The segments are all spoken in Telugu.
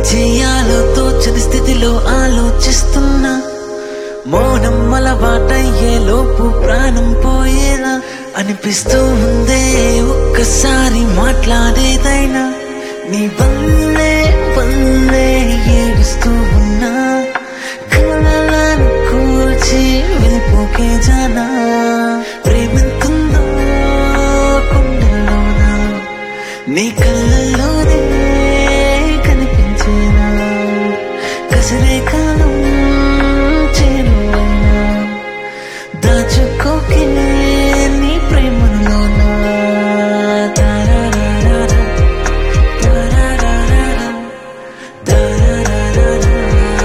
చెయ్యాలో తోచని స్థితిలో ఆలోచిస్తున్నా మౌనం అలవాటయ్యే లోపు ప్రాణం పోయేలా అనిపిస్తూ ఉందే ఒక్కసారి మాట్లాడేదైనా నీ వల్లే వల్లే ఏడుస్తూ ఉన్నా కలలను కూల్చి వెళ్ళిపోకే జానా ప్రేమెంతుందో కుండలోనా నీ కళ్ళల్లోనే కనిపించేనా కసరే కాలం చేరువైనా దాచుకోకే నీ ప్రేమలోనా తారారారా, తారారారా, తారారారా,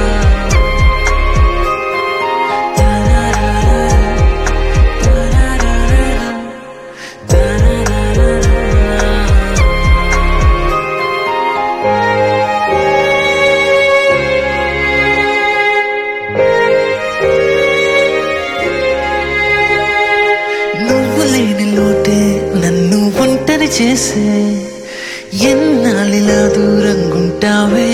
తారారారా, తారారారా, తారారారా. నువ్వు లేని లోటే నన్ను ఒంటరి చేసే ఎన్నాళ్ళిలా దూరంగుంటావే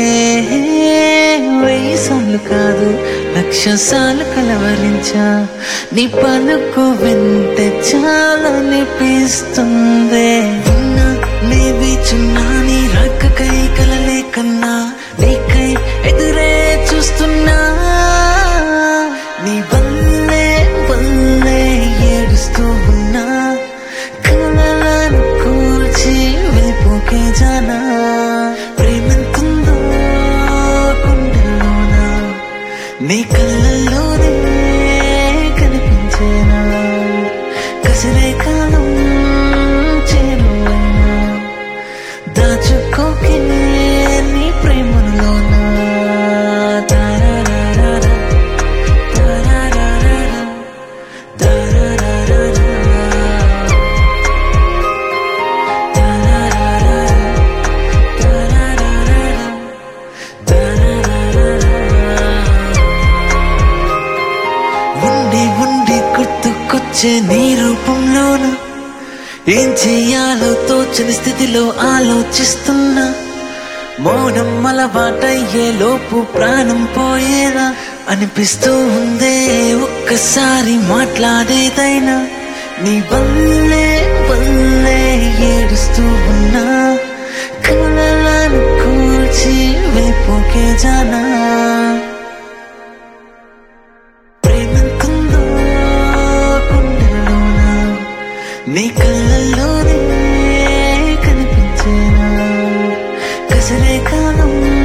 వెయ్యి సార్లు కాదు లక్ష సార్లు కలవరించా నీ పలుకు వింటే చాలా అనిపిస్తుంది ఉన్నా నేవి చున్నా నీ రక్కకై కలలే కన్నా నీకై ఎదురే చూస్తున్నా నీ వల్లే వల్లే ఏడుస్తూ ఉన్నా కలలను కూల్చి వెళ్ళిపోకే జానా ప్రేమెంతుందో కుండలోనా నీ కళ్ళల్లోనే కనిపించేనా కసిరే కాలం చేరువైనా దాచుకోకే నీ ప్రేమలోనా తారారారా, తారారారా, తారారారా, తారారారా, తారారారా, తారారారా. ఉండి ఉండి గుర్తుకొచ్చే నీ రూపంలోన ఏం చెయ్యాలో తోచని స్థితిలో ఆలోచిస్తున్నా మౌనం అలవాటయ్యే లోపు ప్రాణం పోయేలా అనిపిస్తూ ఉందే ఒక్కసారి మాట్లాడేదైనా నీ వల్లే వల్లే ఏడుస్తూ ఉన్నా కలలను కూల్చి వెళ్ళిపోకే జానా ప్రేమంతుందో కుండలోనా నీ కళ్ళల్లోనే కనిపించేనా కసరే కాలం